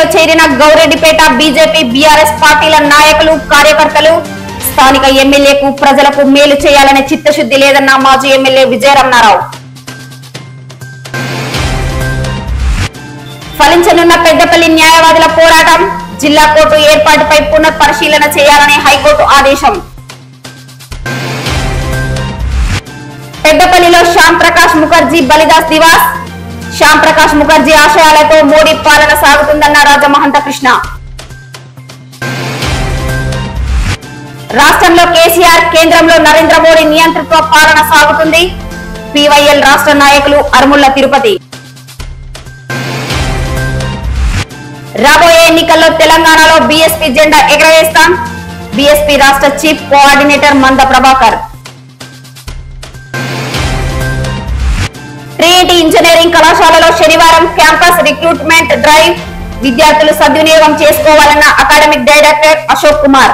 చేరిన Gowreddipeta BJP BRS పార్టీల నాయకులు కార్యకర్తలు స్థానిక ఎమ్మెల్యేకు ప్రజలకు మేలు చేయాలనే చిత్తశుద్ధి లేదన్న మాజీ ఎమ్మెల్యే విజయరమణారావు ఫలించనున్న పెద్దపల్లి న్యాయవాదుల పోరాటం జిల్లా కోర్టు ఏర్పాటుపై పునఃపరిశీలన చేయాలని హైకోర్టు ఆదేశం పెద్దపల్లిలో శ్యామ్ ప్రకాష్ ముఖర్జీ బలిదాస్ దివాస్ శ్యామ్ ప్రకాష్ ముఖర్జీ ఆశయాలతో మోడీ పాలన సాగుతుందన్న రాజమహంత కృష్ణ రాష్ట్రంలో కేసీఆర్ కేంద్రంలో నరేంద్ర మోడీ నియంతృత్వ పాలన సాగుతుంది పివైఎల్ రాష్ట్ర నాయకులు అరుముళ్ల తిరుపతి రాబోయే ఎన్నికల్లో తెలంగాణలో బీఎస్పీ జెండా ఎగరవేస్తాం బీఎస్పీ రాష్ట్ర chief coordinator Manda Prabhakar Trinity engineering కళాశాలలో శనివారం క్యాంపస్ రిక్రూట్మెంట్ డ్రైవ్ విద్యార్థులు సద్వినియోగం చేసుకోవాలన్న అకాడమిక్ డైరెక్టర్ అశోక్ కుమార్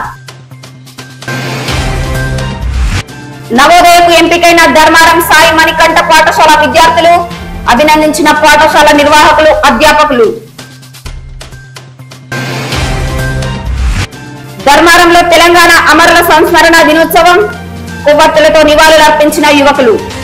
నవోదయకు ఎంపికైన ధర్మారం సాయి మణికంఠ పాఠశాల విద్యార్థులు అభినందించిన పాఠశాల నిర్వాహకులు అధ్యాపకులు ధర్మారంలో తెలంగాణ అమరుల సంస్మరణ దినోత్సవం కొవ్వొత్తులతో నివాళులర్పించిన యువకులు